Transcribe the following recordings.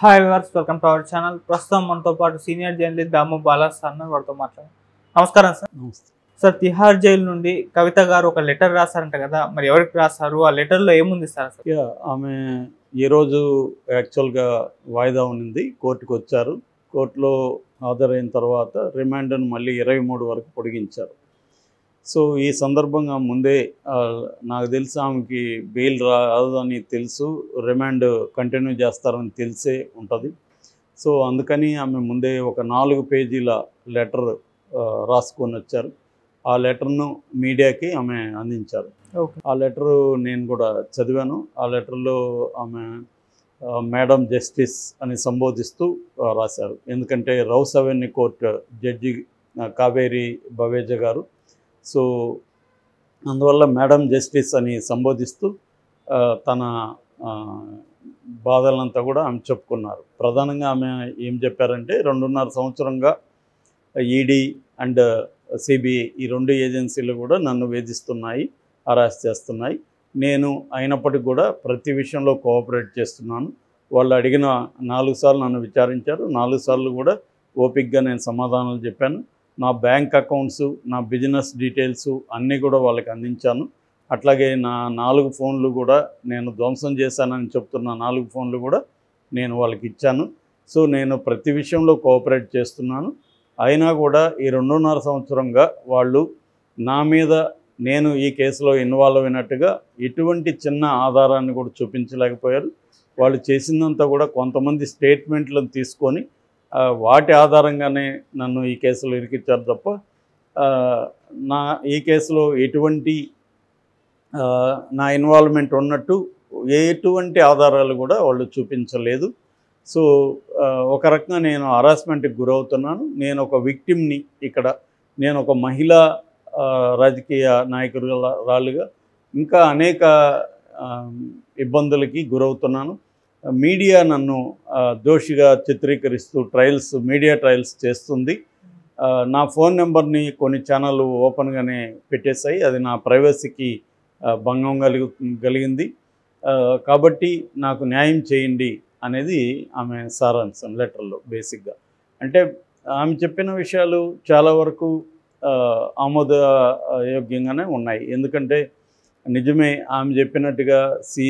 hi viewers welcome to our channel ప్రస్తుతం మనతో పాటు senior journalist Damu Bala sir వారితో మాట్లాడారు నమస్కారం సార్ నమస్తే సార్ తిహార్ జైలు నుండి కవిత గారు ఒక లెటర్ రాశారంట కదా మరి ఎవరికి రాశారు ఆ లెటర్ లో ఏముంది సార్ అసలు యా ఆమె ఈరోజు యాక్చువల్గా వాయిదా ఉన్నింది కోర్టుకు వచ్చారు కోర్టులో హాజరైన తర్వాత రిమాండ్ను మళ్ళీ ఇరవై మూడు వరకు పొడిగించారు సో ఈ సందర్భంగా ముందే ఆ, నాకు తెలిసి ఆమెకి బెయిల్ రాదని తెలుసు రిమాండ్ కంటిన్యూ చేస్తారని తెలిసే ఉంటుంది సో అందుకని ఆమె ముందే ఒక నాలుగు పేజీల లెటర్ రాసుకొని వచ్చారు ఆ లెటర్ను మీడియాకి ఆమె అందించారు ఓకే ఆ లెటరు నేను కూడా చదివాను ఆ లెటర్లో ఆమె ఆ, మేడం జస్టిస్ అని సంబోధిస్తూ ఆ, రాశారు ఎందుకంటే రౌస్ అవెన్యూ కోర్టు జడ్జి ఆ, కావేరి బవేజ గారు సో అందువల్ల మేడం జస్టిస్ అని సంబోధిస్తూ ఆ, తన ఆ, బాధలంతా కూడా ఆమె చెప్పుకున్నారు ప్రధానంగా ఆమె ఏం చెప్పారంటే రెండున్నర సంవత్సరంగా ఈడీ అండ్ సిబిఐ ఈ రెండు ఏజెన్సీలు కూడా నన్ను వేధిస్తున్నాయి హరాస్ చేస్తున్నాయి నేను అయినప్పటికీ కూడా ప్రతి విషయంలో కోఆపరేట్ చేస్తున్నాను వాళ్ళు అడిగిన నాలుగు సార్లు నన్ను విచారించారు నాలుగు సార్లు కూడా ఓపిక్గా నేను సమాధానాలు చెప్పాను నా బ్యాంక్ అకౌంట్స్ నా బిజినెస్ డీటెయిల్స్ అన్నీ కూడా వాళ్ళకి అందించాను అట్లాగే నా నాలుగు ఫోన్లు కూడా నేను ధ్వంసం చేశానని చెప్తున్న నాలుగు ఫోన్లు కూడా నేను వాళ్ళకి ఇచ్చాను సో నేను ప్రతి విషయంలో కోఆపరేట్ చేస్తున్నాను అయినా కూడా ఈ రెండున్నర సంవత్సరంగా వాళ్ళు నా మీద నేను ఈ కేసులో ఇన్వాల్వ్ అయినట్టుగా ఎటువంటి చిన్న ఆధారాన్ని కూడా చూపించలేకపోయారు వాళ్ళు చేసిందంతా కూడా కొంతమంది స్టేట్మెంట్లను తీసుకొని ఆ, వాటి ఆధారంగానే నన్ను ఈ కేసులో ఇరికిచ్చారు తప్ప ఆ, నా ఈ కేసులో ఎటువంటి ఆ, నా ఇన్వాల్వ్మెంట్ ఉన్నట్టు ఎటువంటి ఆధారాలు కూడా వాళ్ళు చూపించలేదు సో ఆ, ఒక రకంగా నేను హరాస్మెంట్కి గురవుతున్నాను నేను ఒక విక్టిమ్ని ఇక్కడ నేను ఒక మహిళా ఆ, రాజకీయ నాయకురాలుగా ఇంకా అనేక ఆ, ఇబ్బందులకి గురవుతున్నాను మీడియా నన్ను ఆ, దోషిగా చిత్రీకరిస్తూ ట్రయల్స్ మీడియా ట్రయల్స్ చేస్తుంది ఆ, నా ఫోన్ నెంబర్ని కొన్ని ఛానళ్ళు ఓపెన్గానే పెట్టేశాయి అది నా ప్రైవసీకి ఆ, భంగం కలిగి కలిగింది ఆ, కాబట్టి నాకు న్యాయం చేయండి అనేది ఆమె సారాంశం లెటర్లో బేసిక్గా అంటే ఆమె చెప్పిన విషయాలు చాలా వరకు ఆ, ఆమోదయోగ్యంగానే ఉన్నాయి ఎందుకంటే నిజమే ఆమె చెప్పినట్టుగా సి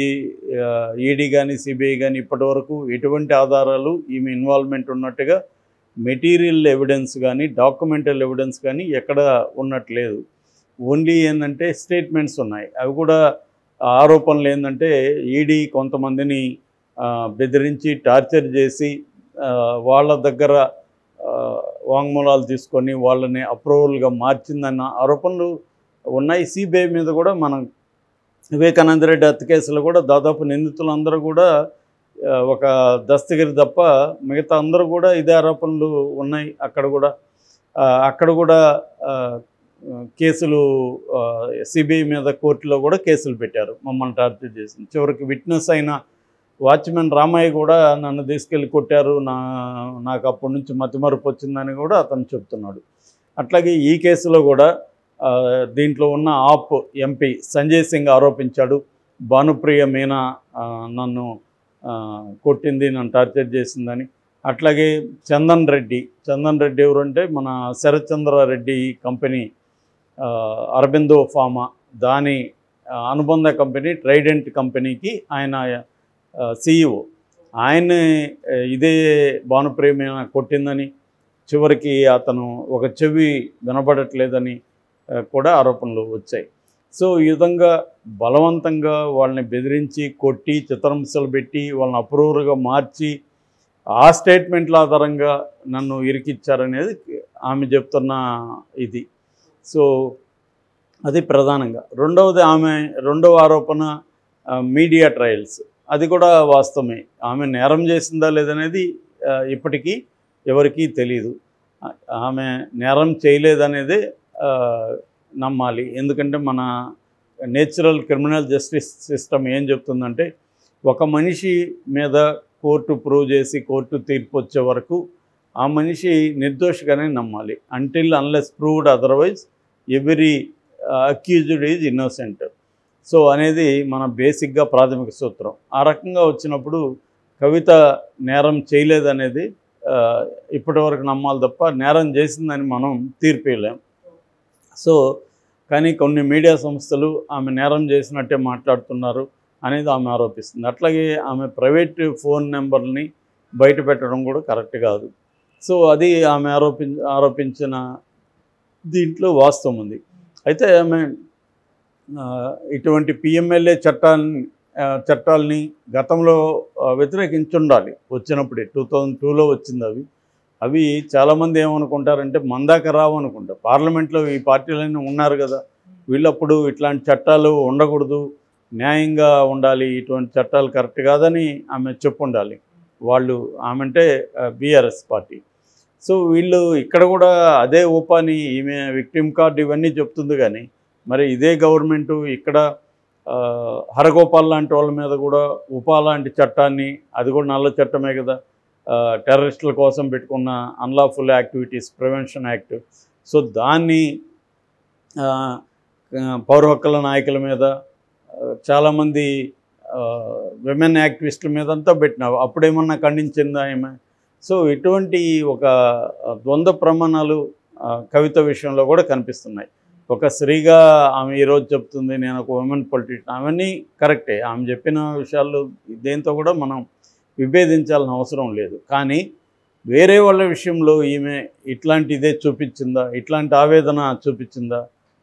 ఈడీ కానీ సిబిఐ కానీ ఇప్పటివరకు ఎటువంటి ఆధారాలు ఈమె ఇన్వాల్వ్మెంట్ ఉన్నట్టుగా మెటీరియల్ ఎవిడెన్స్ కానీ డాక్యుమెంటల్ ఎవిడెన్స్ కానీ ఎక్కడ ఉన్నట్లేదు ఓన్లీ ఏంటంటే స్టేట్మెంట్స్ ఉన్నాయి అవి కూడా ఆరోపణలు ఏంటంటే ఈడీ కొంతమందిని ఆ, బెదిరించి టార్చర్ చేసి ఆ, వాళ్ళ దగ్గర ఆ, వాంగ్మూలాలు తీసుకొని వాళ్ళని అప్రూవల్గా మార్చిందన్న ఆరోపణలు ఉన్నాయి సిబిఐ మీద కూడా మనం వివేకానంద రెడ్డి హత్య కేసులో కూడా దాదాపు నిందితులందరూ కూడా ఆ, ఒక దస్తగిరి తప్ప మిగతా అందరూ కూడా ఇదే ఆరోపణలు ఉన్నాయి అక్కడ కూడా ఆ, అక్కడ కూడా ఆ, కేసులు సిబిఐ మీద కోర్టులో కూడా కేసులు పెట్టారు మమ్మల్ని టార్చర్ చేసి చివరికి విట్నెస్ అయిన వాచ్మెన్ రామయ్య కూడా నన్ను తీసుకెళ్ళి కొట్టారు నా నాకు అప్పటి నుంచి మతిమరుపు వచ్చిందని కూడా అతను చెప్తున్నాడు అట్లాగే ఈ కేసులో కూడా ఆ, దీంట్లో ఉన్న ఆప్ ఎంపీ సంజయ్ సింగ్ ఆరోపించాడు భానుప్రియ మీనా ఆ, నన్ను ఆ, కొట్టింది నన్ను టార్చర్ చేసిందని అట్లాగే చందన్ రెడ్డి చందన్ రెడ్డి ఎవరంటే మన శరత్చంద్రారెడ్డి కంపెనీ ఆ, అరబిందో ఫార్మా దాని ఆ, అనుబంధ కంపెనీ ట్రైడెంట్ కంపెనీకి ఆయన సిఇఓ ఆయన్ని ఆ, ఇదే భానుప్రేమ కొట్టిందని చివరికి అతను ఒక చెవి వినబడట్లేదని ఆ, కూడా ఆరోపణలు వచ్చాయి సో ఈ విధంగా బలవంతంగా వాళ్ళని బెదిరించి కొట్టి చిత్రహింసలు పెట్టి వాళ్ళని అప్రూవర్గా మార్చి ఆ స్టేట్మెంట్ల ఆధారంగా నన్ను ఇరికిచ్చారనేది ఆమె చెప్తున్న ఇది సో అది ప్రధానంగా రెండవది ఆమె రెండవ ఆరోపణ ఆ, మీడియా ట్రయల్స్ అది కూడా వాస్తవమే ఆమె నేరం చేసిందా లేదనేది ఆ, ఇప్పటికీ ఎవరికీ తెలియదు ఆ- ఆమె నేరం చేయలేదనేదే ఆ, నమ్మాలి ఎందుకంటే మన నేచురల్ క్రిమినల్ జస్టిస్ సిస్టమ్ ఏం చెప్తుందంటే ఒక మనిషి మీద కోర్టు ప్రూవ్ చేసి కోర్టు తీర్పు వచ్చే వరకు ఆ మనిషి నిర్దోషిగానే నమ్మాలి until unless proved otherwise every accused is innocent so అనేది మన బేసిక్గా ప్రాథమిక సూత్రం ఆ రకంగా వచ్చినప్పుడు కవిత నేరం చేయలేదనేది ఆ, ఇప్పటివరకు నమ్మాలి తప్ప నేరం చేసిందని మనం తీర్పేయలేం సో కానీ కొన్ని మీడియా సంస్థలు ఆమె నేరం చేసినట్టే మాట్లాడుతున్నారు అనేది ఆమె ఆరోపిస్తుంది అట్లాగే ఆమె ప్రైవేట్ ఫోన్ నెంబర్ని బయట పెట్టడం కూడా కరెక్ట్ కాదు సో అది ఆమె ఆరోపి ఆరోపించిన దీంట్లో వాస్తవం ఉంది అయితే ఆమె ఆ, ఇటువంటి పిఎంఎల్ఏ చట్టాన్ని ఆ, చట్టాలని గతంలో ఆ, వ్యతిరేకించుండాలి వచ్చినప్పుడే టూ థౌజండ్ టూలో వచ్చింది అవి అవి చాలామంది ఏమనుకుంటారంటే మందాక రావు అనుకుంటారు పార్లమెంట్లో ఈ పార్టీలన్నీ ఉన్నారు కదా వీళ్ళప్పుడు ఇట్లాంటి చట్టాలు ఉండకూడదు న్యాయంగా ఉండాలి ఇటువంటి చట్టాలు కరెక్ట్ కాదని ఆమె చెప్పుండాలి వాళ్ళు ఆమెంటే బీఆర్ఎస్ పార్టీ సో వీళ్ళు ఇక్కడ కూడా అదే ఊపాని ఈమె విక్టిమ్ కార్డు ఇవన్నీ చెప్తుంది కానీ మరి ఇదే గవర్నమెంటు ఇక్కడ ఆ, హరగోపాల్ లాంటి వాళ్ళ మీద కూడా ఉపా లాంటి చట్టాన్ని అది కూడా నల్ల చట్టమే కదా ఆ, టెర్రరిస్టుల కోసం పెట్టుకున్న unlawful activities prevention act so దాన్ని ఆ, ఆ, పౌర హక్కుల నాయకుల మీద ఆ, చాలామంది విమెన్ యాక్టివిస్టుల మీద అంతా పెట్టినావు అప్పుడేమన్నా ఖండించిందా ఆమె సో ఇటువంటి ఒక ఆ, ద్వంద్వ ప్రమాణాలు ఆ, కవిత విషయంలో కూడా కనిపిస్తున్నాయి ఒక స్త్రీగా ఆమె ఈరోజు చెప్తుంది నేను ఒక ఉమెన్ పొలిటీషియన్ అవన్నీ కరెక్టే ఆమె చెప్పిన విషయాలు దేంతో కూడా మనం విభేదించాల్సిన అవసరం లేదు కానీ వేరే వాళ్ళ విషయంలో ఈమె ఇట్లాంటి ఇదే చూపించిందా ఇట్లాంటి ఆవేదన చూపించిందా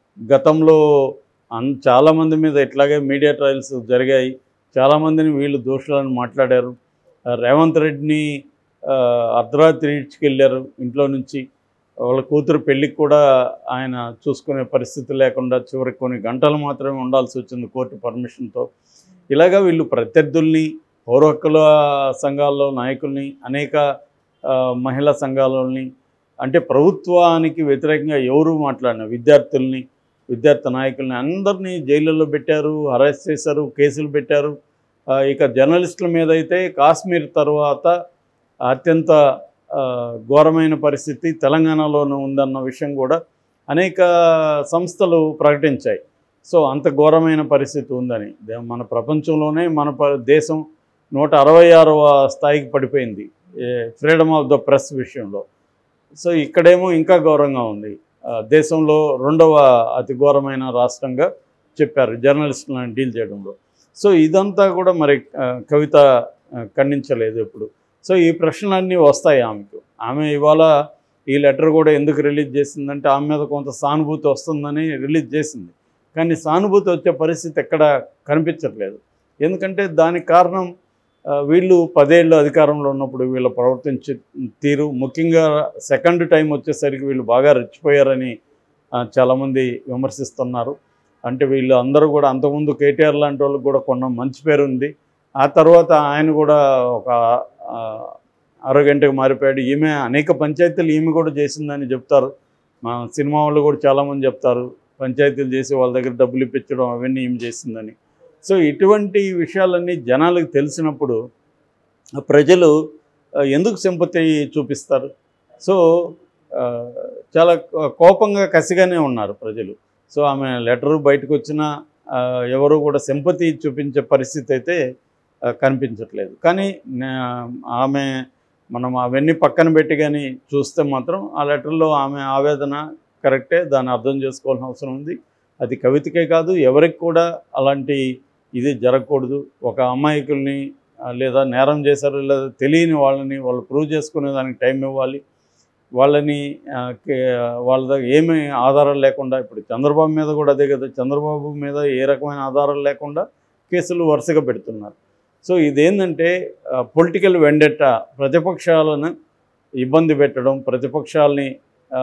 గతంలో అన్ చాలామంది మీద ఇట్లాగే మీడియా ట్రయల్స్ జరిగాయి చాలామందిని వీళ్ళు దోషులని మాట్లాడారు ఆ, రేవంత్ రెడ్డిని ఆ, అర్ధరాత్రి ఇడ్చుకెళ్ళారు ఇంట్లో నుంచి వాళ్ళ కూతురు పెళ్ళికి కూడా ఆయన చూసుకునే పరిస్థితి లేకుండా చివరికి కొన్ని గంటలు మాత్రమే ఉండాల్సి వచ్చింది కోర్టు పర్మిషన్తో ఇలాగా వీళ్ళు ప్రత్యర్థుల్ని పౌర హక్కుల సంఘాల్లో నాయకుల్ని అనేక ఆ, మహిళా సంఘాలని అంటే ప్రభుత్వానికి వ్యతిరేకంగా ఎవరు మాట్లాడిన విద్యార్థుల్ని విద్యార్థి నాయకుల్ని అందరినీ జైళ్ళల్లో పెట్టారు అరెస్ట్ చేశారు కేసులు పెట్టారు ఆ, ఇక జర్నలిస్టుల మీద అయితే కాశ్మీర్ తర్వాత అత్యంత ఆ, ఘోరమైన పరిస్థితి తెలంగాణలోనూ ఉందన్న విషయం కూడా అనేక సంస్థలు ప్రకటించాయి సో అంత ఘోరమైన పరిస్థితి ఉందని దే- మన ప్రపంచంలోనే మన ప- దేశం నూట అరవై ఆరవ స్థాయికి పడిపోయింది ఫ్రీడమ్ ఆఫ్ ద ప్రెస్ విషయంలో సో ఇక్కడేమో ఇంకా ఘోరంగా ఉంది ఆ, దేశంలో రెండవ అతి ఘోరమైన రాష్ట్రంగా చెప్పారు జర్నలిస్టులను డీల్ చేయడంలో సో ఇదంతా కూడా మరి ఆ, కవిత ఆ, ఖండించలేదు ఎప్పుడు సో ఈ ప్రశ్నలన్నీ వస్తాయి ఆమెకు ఆమె ఇవాళ ఈ లెటర్ కూడా ఎందుకు రిలీజ్ చేసిందంటే ఆమె మీద కొంత సానుభూతి వస్తుందని రిలీజ్ చేసింది కానీ సానుభూతి వచ్చే పరిస్థితి ఎక్కడ కనిపించట్లేదు ఎందుకంటే దానికి కారణం ఆ, వీళ్ళు పదేళ్ళు అధికారంలో ఉన్నప్పుడు వీళ్ళ ప్రవర్తించే తీరు ముఖ్యంగా సెకండ్ టైం వచ్చేసరికి వీళ్ళు బాగా రెచ్చిపోయారని ఆ, చాలామంది విమర్శిస్తున్నారు అంటే వీళ్ళు అందరూ కూడా అంతకుముందు కేటీఆర్ లాంటి వాళ్ళకి కూడా కొన్న మంచి పేరు ఉంది ఆ తర్వాత ఆయన కూడా ఒక ఆ, అరగంటకు మారిపోయాడు ఈమె అనేక పంచాయతీలు ఈమె కూడా చేసిందని చెప్తారు మా సినిమా వాళ్ళు కూడా చాలామంది చెప్తారు పంచాయతీలు చేసి వాళ్ళ దగ్గర డబ్బులు ఇప్పించడం అవన్నీ ఈమె చేసిందని సో ఇటువంటి విషయాలన్నీ జనాలకు తెలిసినప్పుడు ఆ ప్రజలు ఆ, ఎందుకు సింపతి చూపిస్తారు సో ఆ, చాలా కోపంగా కసిగానే ఉన్నారు ప్రజలు సో ఆమె లెటరు బయటకు వచ్చినా ఆ, ఎవరు కూడా సింపతి చూపించే పరిస్థితి అయితే ఆ, కనిపించట్లేదు కానీ నా- ఆమె మనం అవన్నీ పక్కన పెట్టి కానీ చూస్తే మాత్రం ఆ లెటర్లో ఆమె ఆవేదన కరెక్టే దాన్ని అర్థం చేసుకోవాల్సిన అవసరం ఉంది అది కవితకే కాదు ఎవరికి కూడా అలాంటి ఇది జరగకూడదు ఒక అమాయకుల్ని ఆ, లేదా నేరం చేశారు లేదా తెలియని వాళ్ళని వాళ్ళు ప్రూవ్ చేసుకునే దానికి టైం ఇవ్వాలి వాళ్ళని ఆ, కే- వాళ్ళ దగ్గర ఏమీ ఆధారాలు లేకుండా ఇప్పుడు చంద్రబాబు మీద కూడా అదే కదా చంద్రబాబు మీద ఏ రకమైన ఆధారాలు లేకుండా కేసులు వరుసగా పెడుతున్నారు సో ఇదేంటంటే పొలిటికల్ వెండెట్ట ప్రతిపక్షాలను ఇబ్బంది పెట్టడం ప్రతిపక్షాలని ఆ,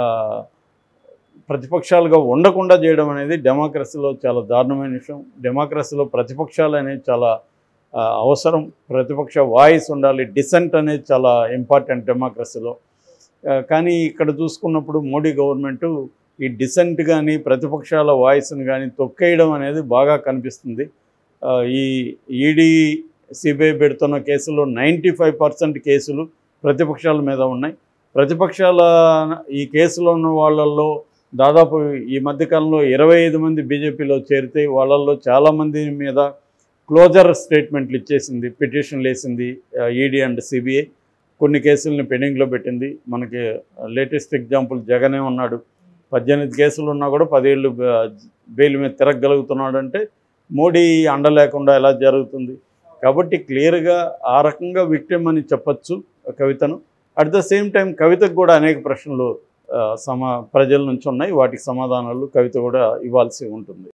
ప్రతిపక్షాలుగా ఉండకుండా చేయడం అనేది డెమోక్రసీలో చాలా దారుణమైన విషయం డెమోక్రసీలో ప్రతిపక్షాలు అనేది చాలా ఆ, అవసరం ప్రతిపక్ష వాయిస్ ఉండాలి డిసెంట్ అనేది చాలా ఇంపార్టెంట్ డెమోక్రసీలో ఆ, కానీ ఇక్కడ చూసుకున్నప్పుడు మోడీ గవర్నమెంటు ఈ డిసెంట్ కానీ ప్రతిపక్షాల వాయిస్ని కానీ తొక్కేయడం అనేది బాగా కనిపిస్తుంది ఆ, ఈ ఈడీ సిబిఐ పెడుతున్న కేసుల్లో నైంటీ ఫైవ్ పర్సెంట్ కేసులు ప్రతిపక్షాల మీద ఉన్నాయి ప్రతిపక్షాల ఈ కేసులో ఉన్న వాళ్ళల్లో దాదాపు ఈ మధ్యకాలంలో ఇరవై ఐదు మంది బీజేపీలో చేరితే వాళ్ళల్లో చాలామంది మీద క్లోజర్ స్టేట్మెంట్లు ఇచ్చేసింది పిటిషన్లు వేసింది ఈడీ అండ్ సిబిఐ కొన్ని కేసుల్ని పెండింగ్లో పెట్టింది మనకి లేటెస్ట్ ఎగ్జాంపుల్ జగనే ఉన్నాడు పద్దెనిమిది కేసులు ఉన్నా కూడా పదేళ్ళు బెయిల్ మీద తిరగగలుగుతున్నాడు అంటే మోడీ అండ లేకుండా ఎలా జరుగుతుంది కాబట్టి క్లియర్గా ఆ రకంగా విక్టిమ్ అని చెప్పచ్చు కవితను అట్ ద సేమ్ టైం కవితకు కూడా అనేక ప్రశ్నలు ఆ, సమా ప్రజల నుంచి ఉన్నాయి వాటికి సమాధానాలు కవిత కూడా ఇవ్వాల్సి ఉంటుంది